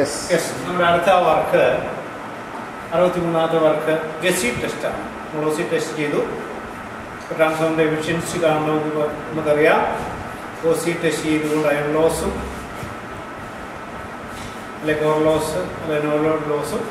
yes yes നമ്മുടെ അടുത്ത work അറുപത്തി മൂന്നാമത്തെ വർക്ക് ഗസി ടെസ്റ്റാണ് മോളോസി ടെസ്റ്റ് ചെയ്തു ട്രാൻസ്ഫോമിൻ്റെ എഫിഷ്യൻസി കാണണമെന്ന് പ- നമുക്കറിയാം ഓസി ടെസ്റ്റ് ചെയ്തുകൊണ്ട് അയൺ ലോസും അല്ലെ കോർ ലോസ് അല്ലെ നോലോഡ് ലോസും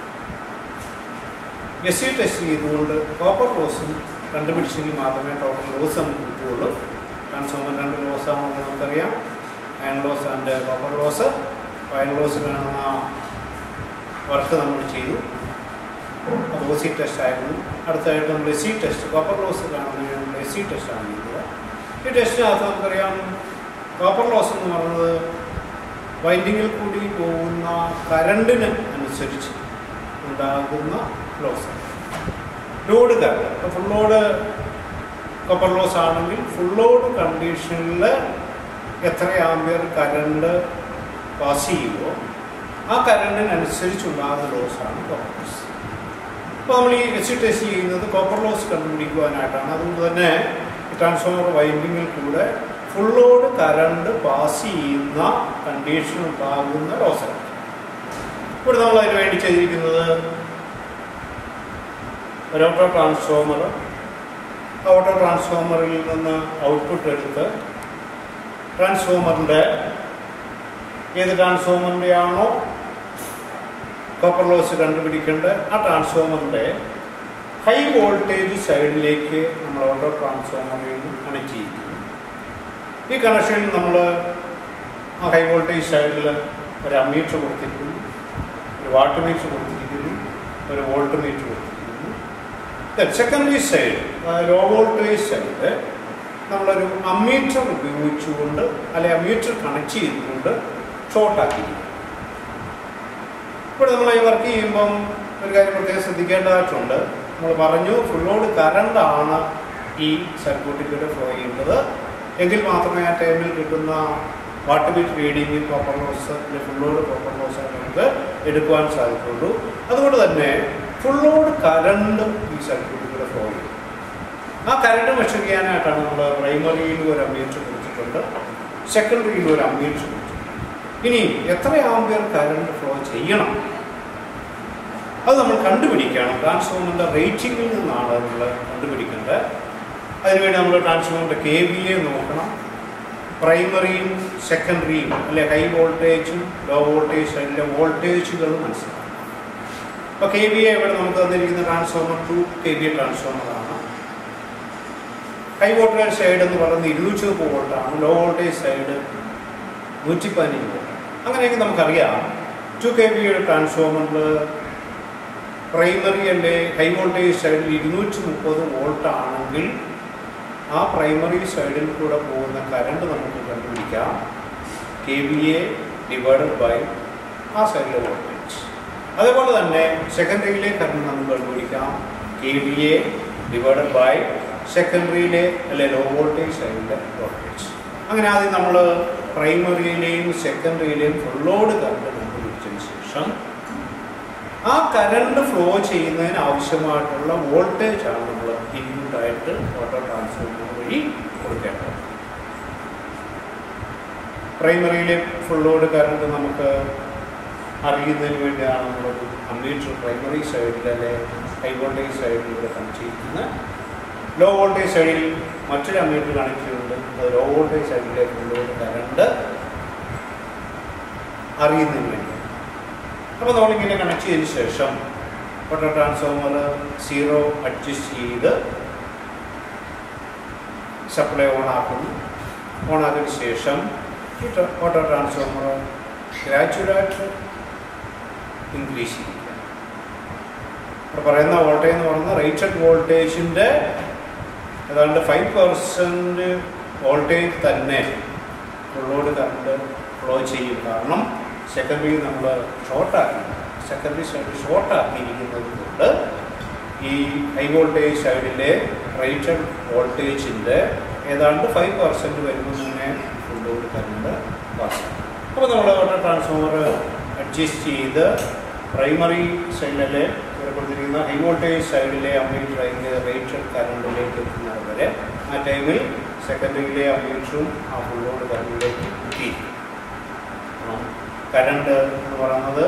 ഗസി ടെസ്റ്റ് ചെയ്തുകൊണ്ട് കോപ്പർ ലോസും കണ്ടുപിടിച്ചെങ്കിൽ മാത്രമേ ടോട്ടൽ ലോസ് നമുക്ക് കിട്ടുകയുള്ളൂ ട്രാൻസ്ഫോമർ രണ്ട് ലോസാണെന്ന് നമുക്കറിയാം iron loss and copper loss iron loss കാണുന്ന വർക്ക് നമ്മൾ ചെയ്തു അത് ഒ സി ടെസ്റ്റ് ആയിരുന്നു അടുത്തായിട്ട് നമ്മൾ S C test copper loss കാണുന്നതിന് നമ്മൾ എസ് സി ടെസ്റ്റാണ് ചെയ്തത് ഈ ടെസ്റ്റിനകത്ത് നമുക്കറിയാം കോപ്പർ ലോസ് എന്ന് പറയുന്നത് വൈൻഡിങ്ങിൽ കൂടി പോകുന്ന കറണ്ടിന് അനുസരിച്ച് ഉണ്ടാകുന്ന loss load current full load copper loss ആണെങ്കിൽ ഫുൾ ലോഡ് കണ്ടീഷനിൽ എത്ര ആംബിയർ കറണ്ട് പാസ് ചെയ്യുമോ ആ കറണ്ടിനനുസരിച്ചുണ്ടാകുന്ന ലോസാണ് കോപ്പർ ലോസ് അപ്പോൾ നമ്മൾ ഈ എസ് ടെസ്റ്റ് ചെയ്യുന്നത് കോപ്പർ ലോസ് കണ്ടുപിടിക്കുവാനായിട്ടാണ് അതുകൊണ്ട് തന്നെ ട്രാൻസ്ഫോമർ വൈൻഡിങ്ങിൽ കൂടെ ഫുൾ ലോഡ് കറണ്ട് പാസ് ചെയ്യുന്ന കണ്ടീഷൻ ഉണ്ടാകുന്ന ലോസാണ് ഇവിടെ നമ്മൾ അതിന് വേണ്ടി ചെയ്തിരിക്കുന്നത് ഒരു ഓട്ടോ ട്രാൻസ്ഫോമർ ഓട്ടോ ട്രാൻസ്ഫോമറിൽ നിന്ന് ഔട്ട്പുട്ട് എടുത്ത് ട്രാൻസ്ഫോമറിൻ്റെ ഏത് ട്രാൻസ്ഫോമറിൻ്റെ ആണോ കോപ്പർ ലോസ് കണ്ടുപിടിക്കേണ്ടത് ആ ട്രാൻസ്ഫോമറിൻ്റെ ഹൈ വോൾട്ടേജ് സൈഡിലേക്ക് നമ്മൾ ഓട്ടോ ട്രാൻസ്ഫോമറിൽ നിന്ന് കണക്ട് ചെയ്യിക്കുന്നു ഈ കണക്ഷനിൽ നമ്മൾ ആ ഹൈ വോൾട്ടേജ് സൈഡിൽ ഒരു അമ്മീറ്റർ കൊടുത്തിരിക്കുന്നു ഒരു വാട്ട് മീറ്റർ കൊടുത്തിരിക്കുന്നു ഒരു വോൾട്ട് മീറ്റർ കൊടുത്തിരിക്കുന്നു secondary side low voltage side നമ്മളൊരു അമ്മീറ്റർ ഉപയോഗിച്ചുകൊണ്ട് അല്ലെ അമ്മീറ്റർ കണക്ട് ചെയ്തുകൊണ്ട് ഷോർട്ടാക്കിയിരിക്കുന്നു ഇവിടെ നമ്മൾ ഈ വർക്ക് ചെയ്യുമ്പം ഒരു കാര്യം പ്രത്യേകം ശ്രദ്ധിക്കേണ്ടതായിട്ടുണ്ട് നമ്മൾ പറഞ്ഞു ഫുൾ ലോഡ് കറണ്ടാണ് ഈ സർക്യൂട്ടിലൂടെ ഫ്ലോ ചെയ്യുന്നത് എങ്കിൽ മാത്രമേ ആ ടൈമിൽ കിട്ടുന്ന വാട്ട് ബീറ്റ് reading copper loss full load copper loss നമുക്ക് എടുക്കുവാൻ സാധിക്കുള്ളൂ അതുകൊണ്ട് തന്നെ ഫുൾ ലോഡ് കറണ്ട് ഈ സർക്യൂട്ടിലൂടെ ഫ്ലോ ചെയ്യും ആ കറണ്ട് മെഷർ ചെയ്യാനായിട്ടാണ് നമ്മൾ പ്രൈമറിയിൽ ഒരു അമ്മീറ്റർ കൊടുത്തിട്ടുണ്ട് സെക്കൻഡറിയിൽ ഒരു അമ്മീറ്റർ കൊടുത്തിട്ടുണ്ട് ഇനി എത്ര ആംബിയർ കറണ്ട് ഫ്ലോ ചെയ്യണം അത് നമ്മൾ കണ്ടുപിടിക്കണം ട്രാൻസ്ഫോമറിൻ്റെ റേറ്റിംഗിൽ നിന്നാണ് നമ്മൾ കണ്ടുപിടിക്കേണ്ടത് അതിനുവേണ്ടി നമ്മൾ ട്രാൻസ്ഫോമറിൻ്റെ കെ വി എ നോക്കണം പ്രൈമറിയും സെക്കൻഡറിയും അല്ലെ ഹൈ വോൾട്ടേജും ലോ വോൾട്ടേജ് അതിൻ്റെ വോൾട്ടേജുകൾ മനസ്സിലാക്കണം അപ്പോൾ കെ വി എ ഇവിടെ നമുക്ക് തന്നിരിക്കുന്ന transformer two K V A ട്രാൻസ്ഫോമറാണ് ഹൈ വോൾട്ടേജ് സൈഡ് എന്ന് പറയുന്നത് ഇരുന്നൂറ്റി മുപ്പത് വോൾട്ടാണ് ലോ വോൾട്ടേജ് സൈഡ് നൂറ്റി പതിനഞ്ച് വോൾട്ട് അങ്ങനെയെങ്കിൽ നമുക്കറിയാം ടു കെ വിയുടെ ട്രാൻസ്ഫോമറിൽ പ്രൈമറി അല്ലെ ഹൈ വോൾട്ടേജ് സൈഡിൽ ഇരുന്നൂറ്റി മുപ്പത് വോൾട്ട് ആണെങ്കിൽ ആ പ്രൈമറി സൈഡിൽ കൂടെ പോകുന്ന കറണ്ട് നമുക്ക് കണ്ടുപിടിക്കാം K V A divided by ആ സൈഡിലെ വോൾട്ടേജ് അതേപോലെ തന്നെ സെക്കൻഡറിയിലെ കറണ്ട് നമുക്ക് കണ്ടുപിടിക്കാം K V A divided by സെക്കൻഡറിയിലെ അല്ലെ ലോ വോൾട്ടേജ് സൈഡിലെ വോൾട്ടേജ് അങ്ങനെ ആദ്യം നമ്മൾ പ്രൈമറിയിലെയും സെക്കൻഡറിയിലെയും ഫുൾ ലോഡ് കറണ്ട് കണ്ടുപിടിച്ചതിന് ശേഷം ആ കറണ്ട് ഫ്ലോ ചെയ്യുന്നതിന് ആവശ്യമായിട്ടുള്ള വോൾട്ടേജ് ആണ് നമ്മൾ ഇൻപുട്ടായിട്ട് ഓട്ടോ ട്രാൻസ്ഫോമർ വഴി കൊടുക്കേണ്ടത് പ്രൈമറിയിലെ ഫുൾ ലോഡ് കറണ്ട് നമുക്ക് അറിയുന്നതിന് വേണ്ടിയാണ് നമ്മളൊരു അമ്മീറ്റർ പ്രൈമറി സൈഡിൽ അല്ലെ ഹൈ വോൾട്ടേജ് സൈഡിൽ ഇവിടെ കണക്ട് ചെയ്യുന്നത് ലോ വോൾട്ടേജ് സൈഡിൽ മറ്റൊരു അമ്മീറ്റർ കണക്ട് ചെയ്യുന്നുണ്ട് അത് ലോ വോൾട്ടേജ് സൈഡിലെ ഫുൾ ലോഡ് കറണ്ട് അറിയുന്നതിന് വേണ്ടി അപ്പോൾ നമ്മളിങ്ങനെ കണക്ട് ചെയ്തതിന് ശേഷം ഓട്ടോ ട്രാൻസ്ഫോമർ സീറോ അഡ്ജസ്റ്റ് ചെയ്ത് സപ്ലൈ ഓൺ ആക്കുന്നു ഓൺ ആക്കിയതിന് ശേഷം ഈ ട്ര- ഓട്ടോ ട്രാൻസ്ഫോമർ ഗ്രാജുവലായിട്ട് ഇൻക്രീസ് ചെയ്യും ഇവിടെ പറയുന്ന വോൾട്ടേജ് എന്ന് പറയുന്നത് റേറ്റഡ് വോൾട്ടേജിൻ്റെ ഏതാണ്ട് ഫൈവ് പെർസെൻറ്റ് വോൾട്ടേജ് തന്നെ ഫുള്ളോട് കറണ്ട് ഫ്ലോ ചെയ്യും കാരണം സെക്കൻഡറി നമ്മൾ ഷോർട്ടാക്കി സെക്കൻഡറി സൈഡ് ഷോർട്ടാക്കിയിരിക്കുന്നത് കൊണ്ട് ഈ ഹൈ വോൾട്ടേജ് സൈഡിലെ റേറ്റഡ് വോൾട്ടേജിൻ്റെ ഏതാണ്ട് ഫൈവ് പെർസെൻറ്റ് വരുമ്പോൾ തന്നെ ഫുള്ളോട് കറണ്ട് പാസ് അപ്പോൾ നമ്മൾ ഓട്ടോ ട്രാൻസ്ഫോമർ അഡ്ജസ്റ്റ് ചെയ്ത് പ്രൈമറി സൈഡിലെ ഇവിടെ കൊടുത്തിരിക്കുന്ന ഹൈ വോൾട്ടേജ് സൈഡിലെ അമ്മീറ്റർ അതിൻ്റെ റേറ്റഡ് കറണ്ടിലേക്ക് എത്തുന്നത് വരെ ആ ടൈമിൽ സെക്കൻഡറിയിലെ അമ്മീറ്ററും ആ ഫുൾ ലോഡ് കറണ്ടിലേക്ക് എത്തിയിരിക്കും കരണ്ട് എന്ന് പറയുന്നത്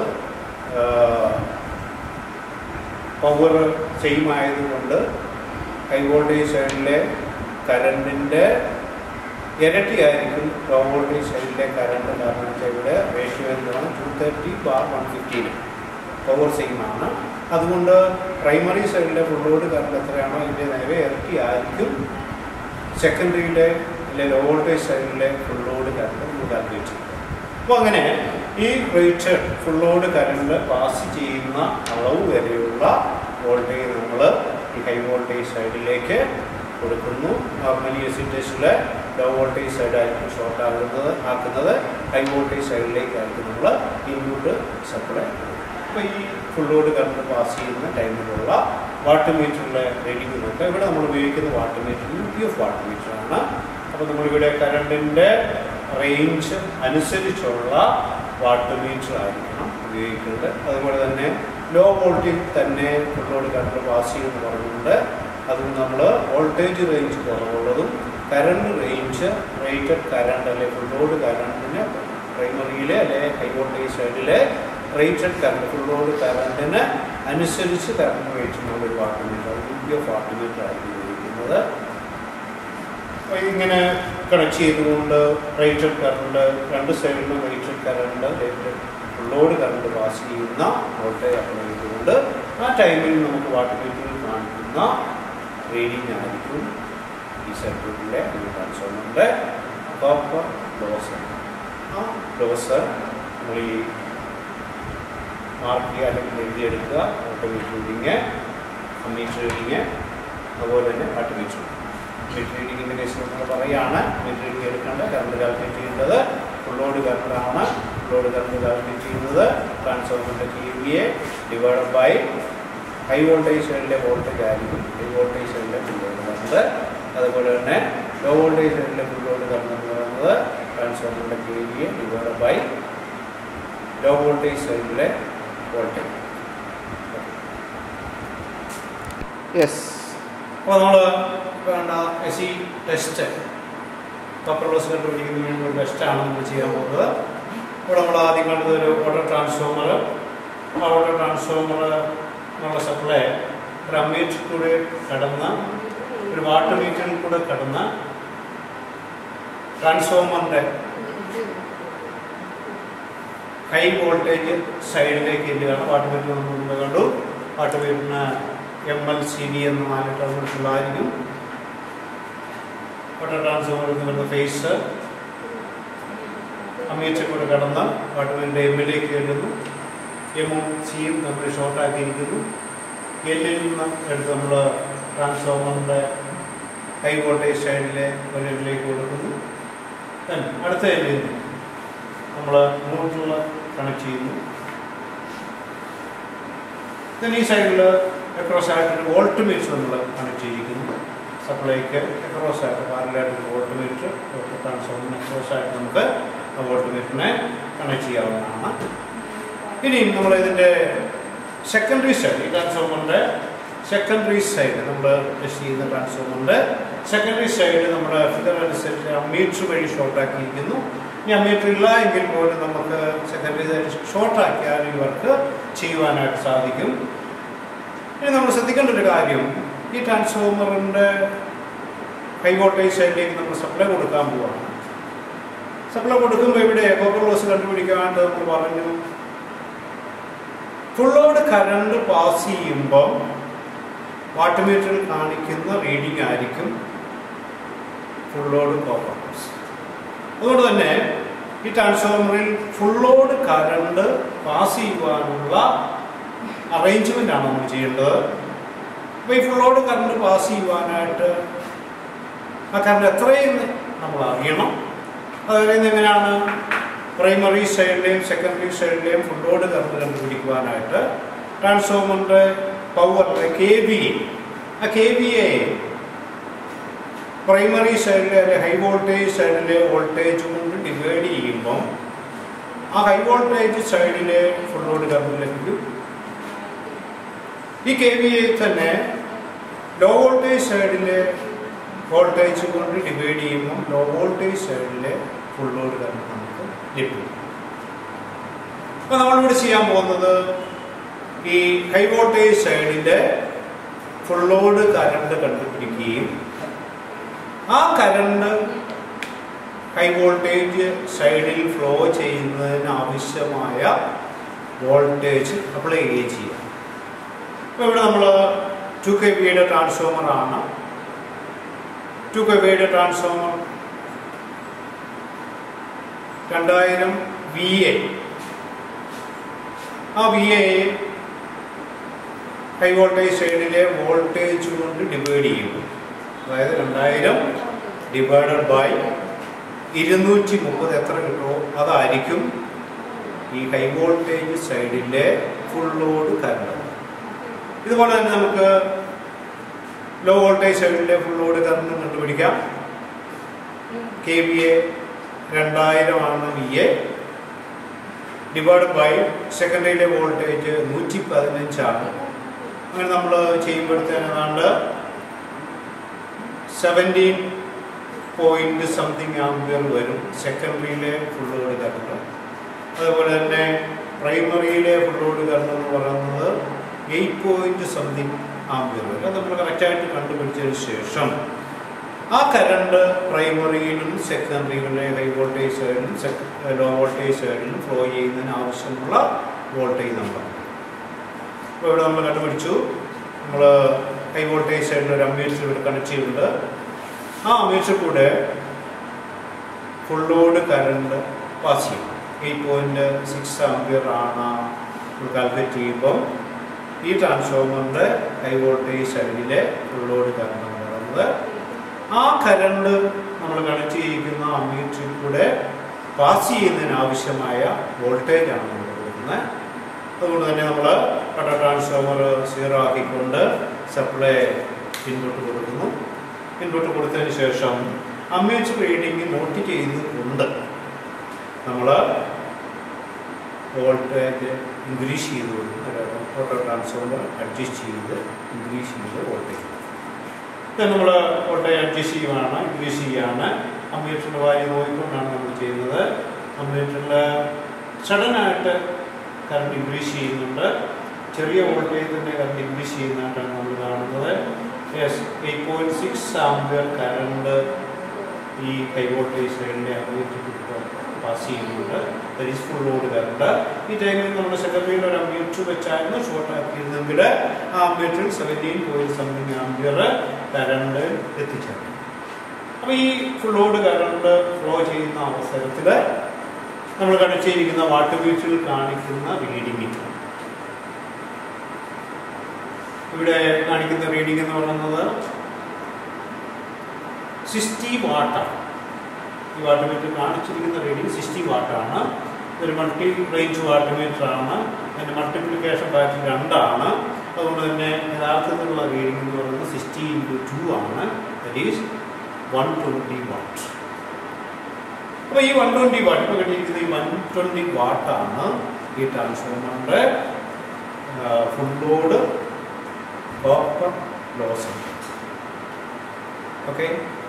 പവർ സെയിം ആയതുകൊണ്ട് ഹൈ വോൾട്ടേജ് സൈഡിലെ കരണ്ടിൻ്റെ ഇരട്ടിയായിരിക്കും ലോ വോൾട്ടേജ് സൈഡിലെ കരണ്ട് കാരണം വെച്ചാൽ ഇവിടെ റേഷ്യോ എന്താണ് two thirty bar one fifteen power same ആണ് അതുകൊണ്ട് പ്രൈമറി സൈഡിലെ ഫുൾ ലോഡ് കറണ്ട് എത്രയാണോ ഇതിൻ്റെ നേരെ ഇരട്ടി ആയിരിക്കും സെക്കൻഡറിയിലെ അല്ലെ ലോ വോൾട്ടേജ് സൈഡിലെ ഫുൾ ലോഡ് കറണ്ട് നമ്മൾ കാൽക്കുലേറ്റ് ചെയ്യും അപ്പോൾ അങ്ങനെ ഈ rated full load current pass ചെയ്യുന്ന അളവ് വരെയുള്ള വോൾട്ടേജ് നമ്മൾ ഈ ഹൈ വോൾട്ടേജ് സൈഡിലേക്ക് കൊടുക്കുന്നു നോർമലി എസിറ്റേഷനിൽ ലോ വോൾട്ടേജ് സൈഡായിരിക്കും ഷോർട്ട് ആകുന്നത് ആക്കുന്നത് ഹൈ വോൾട്ടേജ് സൈഡിലേക്കായിരിക്കും നമ്മൾ ഇൻപുട്ട് സപ്ലൈ അപ്പോൾ ഈ ഫുൾ ലോഡ് കറണ്ട് പാസ് ചെയ്യുന്ന ടൈമിലുള്ള വാട്ട് മീറ്ററിലെ റീഡിംഗ് നോക്കുക ഇവിടെ നമ്മൾ ഉപയോഗിക്കുന്ന watt meter U P F watt മീറ്ററാണ് അപ്പോൾ നമ്മളിവിടെ കറണ്ടിൻ്റെ റേഞ്ച് അനുസരിച്ചുള്ള വാട്ട് മീറ്റർ ആയിരിക്കണം ഉപയോഗിക്കുന്നത് അതുപോലെ തന്നെ ലോ വോൾട്ടേജ് തന്നെ ഫുൾ ലോഡ് കറണ്ട് പാസ് ചെയ്യുമെന്ന് പറഞ്ഞുകൊണ്ട് അതും നമ്മൾ വോൾട്ടേജ് റേഞ്ച് കുറവുള്ളതും കറണ്ട് റേഞ്ച് റേറ്റഡ് കറണ്ട് അല്ലെ ഫുൾ ലോഡ് കറണ്ടിന് പ്രൈമറിയിലെ അല്ലെ ഹൈ വോൾട്ടേജ് സൈഡിലെ റേറ്റഡ് കറണ്ട് ഫുൾ ലോഡ് കറണ്ടിന് അനുസരിച്ച് കറണ്ട് റേറ്റ് നമ്മൾ ഒരു watt meter U F watt meter ആയിരിക്കും ഉപയോഗിക്കുന്നത് അപ്പോൾ ഇങ്ങനെ കണക്ട് ചെയ്തുകൊണ്ട് റേറ്റഡ് കറണ്ട് രണ്ട് സൈഡിലും rated current rated full load current pass ചെയ്യുന്ന വോൾട്ടേജ് അപ്ലൈ ചെയ്തുകൊണ്ട് ആ ടൈമിൽ നമുക്ക് വാട്ട് മീറ്ററിൽ കാണിക്കുന്ന റീഡിംഗ് ആയിരിക്കും ഈ സർക്യൂട്ടിലെ ട്രാൻസ്ഫോമറിൻ്റെ കോപ്പർ ലോസ് ആ ലോസ് നമ്മൾ ഈ മാർക്ക് ചെയ്യുക അല്ലെങ്കിൽ എഴുതിയെടുക്കുക ഓട്ടോമീറ്റർ റീഡിങ് അമ്മീറ്റർ റീഡിങ് അതുപോലെ തന്നെ വാട്ട് മീറ്റർ മീറ്റർ റീഡിങ്ങിൻ്റെ കേസിൽ നമ്മൾ പറയുകയാണ് മീറ്റർ റീഡിങ് എടുക്കേണ്ട കറണ്ട് കാൽക്കുലേറ്റ് ചെയ്യേണ്ടത് ഫുൾ ലോഡ് കറണ്ടാണ് ഫുൾ ലോഡ് കറണ്ട് കാൽക്കുലേറ്റ് ചെയ്യുന്നത് ട്രാൻസ്ഫോമറിൻ്റെ K V A divide by high voltage സൈഡിലെ വോൾട്ടേജ് ആയിരിക്കും ഹൈ വോൾട്ടേജ് സൈഡിലെ ഫുൾ ലോഡ് കറണ്ട് അതുപോലെ തന്നെ ലോ വോൾട്ടേജ് സൈഡിലെ ഫുൾ ലോഡ് കറണ്ട് എന്ന് പറയുന്നത് ട്രാൻസ്ഫോമറിൻ്റെ K V A divide by low voltage സൈഡിലെ വോൾട്ടേജ് യെസ് അപ്പോൾ നമ്മൾ വേണ്ട S C test copper loss കണ്ടുപിടിക്കുന്നതിന് വേണ്ടി ഒരു ടെസ്റ്റാണ് നമ്മൾ ചെയ്യാൻ പോകുന്നത് ഇവിടെ നമ്മൾ ആദ്യം കണ്ടത് ഒരു ഓട്ടോ ട്രാൻസ്ഫോമർ ആ ഓട്ടോ ട്രാൻസ്ഫോമർ എന്നുള്ള സപ്ലൈ ഒരു അമ്മീറ്റർ കൂടെ കടന്ന് ഒരു വാട്ടർ മീറ്ററിൽ കൂടെ കടന്ന് ട്രാൻസ്ഫോമറിൻ്റെ ഹൈ വോൾട്ടേജ് സൈഡിലേക്ക് എല്ലുകയാണ് വാട്ടർ മീറ്റർ നമ്മൾ മുമ്പ് കണ്ടു വാട്ടർ മീറ്ററിന് എം എൽ സി ബി എന്ന നാല് ടെർമിനൽസുള്ളായിരിക്കും വാട്ടർ ട്രാൻസ്ഫോമറിൽ നിന്ന് വരുന്ന ഫേസ് അമ്മീറ്റർ കൂടെ കടന്ന് വാട്ടർ മീറ്ററിൻ്റെ എമ്മിലേക്ക് ചെല്ലുന്നു എമ്മും സിയും നമ്മൾ ഷോർട്ടാക്കിയിരിക്കുന്നു എല്ലിൽ നിന്ന് എടുത്ത് നമ്മൾ ട്രാൻസ്ഫോമറിൻ്റെ ഹൈ വോൾട്ടേജ് സൈഡിലെ ഒരു എല്ലിലേക്ക് കൊടുക്കുന്നു Then അടുത്ത എല്ലിൽ നിന്ന് നമ്മൾ ന്യൂട്രൽ കണക്ട് ചെയ്യുന്നു then ഈ സൈഡിൽ അക്രോസ് ആയിട്ട് വോൾട്ട് മീറ്റർ നമ്മൾ കണക്ട് ചെയ്യിക്കുന്നു സപ്ലൈക്ക് അക്രോസ് ആയിട്ട് പാരലായിട്ട് വോൾട്ട് മീറ്റർ ട്രാൻസ്ഫോമറിന് അക്രോസ് ആയിട്ട് നമുക്ക് ആ വോൾട്ട് മീറ്ററിനെ കണക്ട് ചെയ്യാവുന്നതാണ് ഇനിയും നമ്മൾ ഇതിൻ്റെ സെക്കൻഡറി സൈഡ് ഈ ട്രാൻസ്ഫോമറിൻ്റെ സെക്കൻഡറി സൈഡ് നമ്മൾ ടെസ്റ്റ് ചെയ്യുന്ന ട്രാൻസ്ഫോമറിൻ്റെ സെക്കൻഡറി സൈഡ് നമ്മുടെ ഫിഗർ അനുസരിച്ച് ആ മീറ്റർ വഴി ഷോർട്ടാക്കിയിരിക്കുന്നു ഇനി ആ മീറ്റർ ഇല്ല എങ്കിൽ പോലും നമുക്ക് സെക്കൻഡറി സൈഡ് ഷോർട്ടാക്കിയാൽ ഈ വർക്ക് ചെയ്യുവാനായിട്ട് സാധിക്കും ഇനി നമ്മൾ ശ്രദ്ധിക്കേണ്ട ഒരു കാര്യം ഈ ട്രാൻസ്ഫോമറിൻ്റെ ഹൈ വോൾട്ടേജ് സൈഡിലേക്ക് നമ്മൾ സപ്ലൈ കൊടുക്കാൻ പോവാണ് സപ്ലൈ കൊടുക്കുമ്പോൾ ഇവിടെ കോപ്പർ ലോസ് കണ്ടുപിടിക്കാണ്ട് നമ്മൾ പറഞ്ഞു ഫുൾ ലോഡ് കറണ്ട് പാസ് ചെയ്യുമ്പോൾ വാട്ട് മീറ്ററിൽ കാണിക്കുന്ന റീഡിംഗ് ആയിരിക്കും ഫുൾ ലോഡ് കോപ്പർ ലോസ് അതുകൊണ്ട് തന്നെ ഈ ട്രാൻസ്ഫോമറിൽ ഫുൾ ലോഡ് കറണ്ട് പാസ് ചെയ്യുവാനുള്ള അറേഞ്ച്മെൻ്റ് ആണ് നമ്മൾ ചെയ്യേണ്ടത് അപ്പോൾ ഈ ഫുൾ ലോഡ് കറണ്ട് പാസ് ചെയ്യുവാനായിട്ട് ആ കറണ്ട് എത്രയും നമ്മൾ അറിയണം അതറിയുന്നത് എങ്ങനെയാണ് പ്രൈമറി സൈഡിലെയും സെക്കൻഡറി സൈഡിലെയും ഫുൾ ലോഡ് കറണ്ട് കണ്ടുപിടിക്കുവാനായിട്ട് ട്രാൻസ്ഫോമറിൻ്റെ പവറിലെ കെ വി ആ കെ വി എ പ്രൈമറി സൈഡിലെ അല്ലെങ്കിൽ ഹൈ വോൾട്ടേജ് സൈഡിലെ വോൾട്ടേജ് കൊണ്ട് ഡിവൈഡ് ചെയ്യുമ്പം ആ ഹൈ വോൾട്ടേജ് സൈഡിലെ ഫുൾ ലോഡ് കറണ്ട് ലഭിക്കും ഈ കെ വി എ തന്നെ ലോ വോൾട്ടേജ് സൈഡിലെ വോൾട്ടേജ് കൊണ്ട് ഡിവൈഡ് ചെയ്യുമ്പോൾ ലോ വോൾട്ടേജ് സൈഡിലെ ഫുൾ ലോഡ് കറണ്ട് നമുക്ക് ലഭിക്കും അപ്പോൾ നമ്മളിവിടെ ചെയ്യാൻ പോകുന്നത് ഈ ഹൈ വോൾട്ടേജ് സൈഡിൻ്റെ ഫുൾ ലോഡ് കറണ്ട് കണ്ടുപിടിക്കുകയും ആ കറണ്ട് ഹൈ വോൾട്ടേജ് സൈഡിൽ ഫ്ലോ ചെയ്യുന്നതിന് ആവശ്യമായ വോൾട്ടേജ് അപ്ലൈ ചെയ്യുകയും ചെയ്യാം അപ്പോൾ ഇവിടെ നമ്മൾ ടു കെ വിയുടെ ട്രാൻസ്ഫോമർ ആണ് ടു കെ വിയുടെ ട്രാൻസ്ഫോമർ രണ്ടായിരം വി എ ആ വി എ ഹൈ വോൾട്ടേജ് സൈഡിലെ വോൾട്ടേജ് കൊണ്ട് ഡിവൈഡ് ചെയ്യുന്നു അതായത് രണ്ടായിരം ഡിവൈഡഡ് ബൈ ഇരുന്നൂറ്റി മുപ്പത് എത്ര കിട്ടുമോ അതായിരിക്കും ഈ ഹൈ വോൾട്ടേജ് സൈഡിലെ ഫുൾ ലോഡ് കറണ്ട് ഇതുപോലെ തന്നെ നമുക്ക് ലോ വോൾട്ടേജ് സൈഡിലെ ഫുൾ ലോഡ് കറണ്ട് കണ്ടുപിടിക്കാം കെ വി എ രണ്ടായിരം ആണ് വി എ ഡിവൈഡ് ബൈ സെക്കൻഡറിയിലെ വോൾട്ടേജ് നൂറ്റി പതിനഞ്ചാണ് അങ്ങനെ നമ്മൾ ചെയ്യുമ്പോഴത്തേന് ഏതാണ്ട് സെവൻറ്റീൻ പോയിന്റ് സംതിങ് ആംബിയർ വരും സെക്കൻഡറിയിലെ ഫുൾ ലോഡ് കറണ്ട് അതുപോലെ തന്നെ പ്രൈമറിയിലെ ഫുൾ ലോഡ് കറണ്ട് എന്ന് പറയുന്നത് എയ്റ്റ് പോയിന്റ് സംതിങ് ആംബിയർ വരും അത് നമ്മൾ കറക്റ്റായിട്ട് കണ്ടുപിടിച്ചതിന് ശേഷം ആ കറണ്ട് പ്രൈമറിയിലും സെക്കൻഡറിയിലെ ഹൈ വോൾട്ടേജ് സൈഡിലും ലോ വോൾട്ടേജ് സൈഡിലും ഫ്ലോ ചെയ്യുന്നതിന് ആവശ്യമുള്ള വോൾട്ടേജ് നമ്പർ ഇപ്പോൾ ഇവിടെ നമ്മൾ കണ്ടുപിടിച്ചു നമ്മൾ ഹൈ വോൾട്ടേജ് സൈഡിൽ ഒരു അമ്മീറ്റർ ഇവിടെ കണക്ട് ചെയ്തിട്ടുണ്ട് ആ അമ്മീറ്റർ കൂടെ ഫുൾ ലോഡ് കറണ്ട് പാസ് ചെയ്യും എയ്റ്റ് പോയിന്റ് സിക്സ് ആംബിയർ ആണ് നമ്മൾ കാൽക്കുലേറ്റ് ചെയ്യുമ്പോൾ ഈ ട്രാൻസ്ഫോമറിൻ്റെ ഹൈ വോൾട്ടേജ് സൈഡിലെ ഫുൾ ലോഡ് കറണ്ട് എന്ന് പറയുന്നത് ആ കറണ്ട് നമ്മൾ കണക്ട് ചെയ്യിക്കുന്ന അമ്മീറ്ററിൽ കൂടെ പാസ് ചെയ്യുന്നതിന് ആവശ്യമായ വോൾട്ടേജ് ആണ് നമ്മൾ കൊടുക്കുന്നത് അതുകൊണ്ട് തന്നെ നമ്മൾ പട്ട ട്രാൻസ്ഫോമർ സീറോ ആക്കിക്കൊണ്ട് സപ്ലൈ ഇൻപുട്ട് കൊടുക്കുന്നു ഇൻപുട്ട് കൊടുത്തതിന് ശേഷം അമ്മീറ്റർ റീഡിങ് നോട്ട് ചെയ്തുകൊണ്ട് നമ്മൾ വോൾട്ടേജ് ഇൻക്രീസ് ചെയ്ത് കൊടുക്കുന്നു ഓട്ടോ ട്രാൻസ്ഫോമർ അഡ്ജസ്റ്റ് ചെയ്ത് ഇൻക്രീസ് ചെയ്ത് വോൾട്ടേജ് നമ്മൾ വോൾട്ടേജ് അഡ്ജസ്റ്റ് ചെയ്യുകയാണ് ഇൻക്രീസ് ചെയ്യുകയാണ് അമ്മീറ്ററിൻ്റെ വാല്യൂ നോക്കിക്കൊണ്ടാണ് നമ്മൾ ചെയ്യുന്നത് അമ്മീറ്ററിൽ സഡനായിട്ട് കറണ്ട് ഇൻക്രീസ് ചെയ്യുന്നുണ്ട് ചെറിയ വോൾട്ടേജ് തന്നെ കറണ്ട് ഇൻക്രീസ് ചെയ്യുന്നതായിട്ടാണ് നമ്മൾ കാണുന്നത് yes eight point six ampere current ഈ ഹൈ വോൾട്ടേജ് സൈഡിൻ്റെ അമ്മീറ്റർ പാസ് ചെയ്യുന്നുണ്ട് that is full load current ഈ ടൈമിൽ നമ്മൾ സെക്കൻഡറിയിൽ ഒരു അമ്മീറ്റർ വെച്ചായിരുന്നു ഷോർട്ട് ആക്കിയിരുന്നെങ്കിൽ ആ അമ്മീറ്ററിൽ seventeen point something ampere current എത്തിച്ചേർന്നു അപ്പോൾ ഈ ഫുൾ ലോഡ് കറണ്ട് ഫ്ലോ ചെയ്യുന്ന അവസരത്തിൽ നമ്മൾ കണക്ട് ചെയ്തിരിക്കുന്ന വാട്ട് മീറ്ററിൽ കാണിക്കുന്ന റീഡിംഗ് ഇവിടെ കാണിക്കുന്ന റീഡിംഗ് എന്ന് പറയുന്നത് സിക്സ്റ്റി വാട്ടാണ് ഈ വാട്ട് മീറ്റർ കാണിച്ചിരിക്കുന്ന റീഡിംഗ് സിക്സ്റ്റി വാട്ടാണ് ഇതൊരു മൾട്ടി റേഞ്ച് വാട്ട് മീറ്റർ ആണ് അതിൻ്റെ മൾട്ടിപ്ലിക്കേഷൻ ഫാക്ടർ രണ്ടാണ് അതുകൊണ്ട് തന്നെ യഥാർത്ഥത്തിലുള്ള റീഡിംഗ് എന്ന് പറയുന്നത് സിക്സ്റ്റി ഇൻറ്റു ടു ആണ് that is one twenty watt അപ്പോൾ ഈ വൺ ട്വൻറ്റി വാട്ട് ഇപ്പോൾ കിട്ടിയിരിക്കുന്ന ഈ വൺ ട്വൻറ്റി വാട്ടാണ് ഈ ട്രാൻസ്ഫോമറിൻ്റെ full load copper loss okay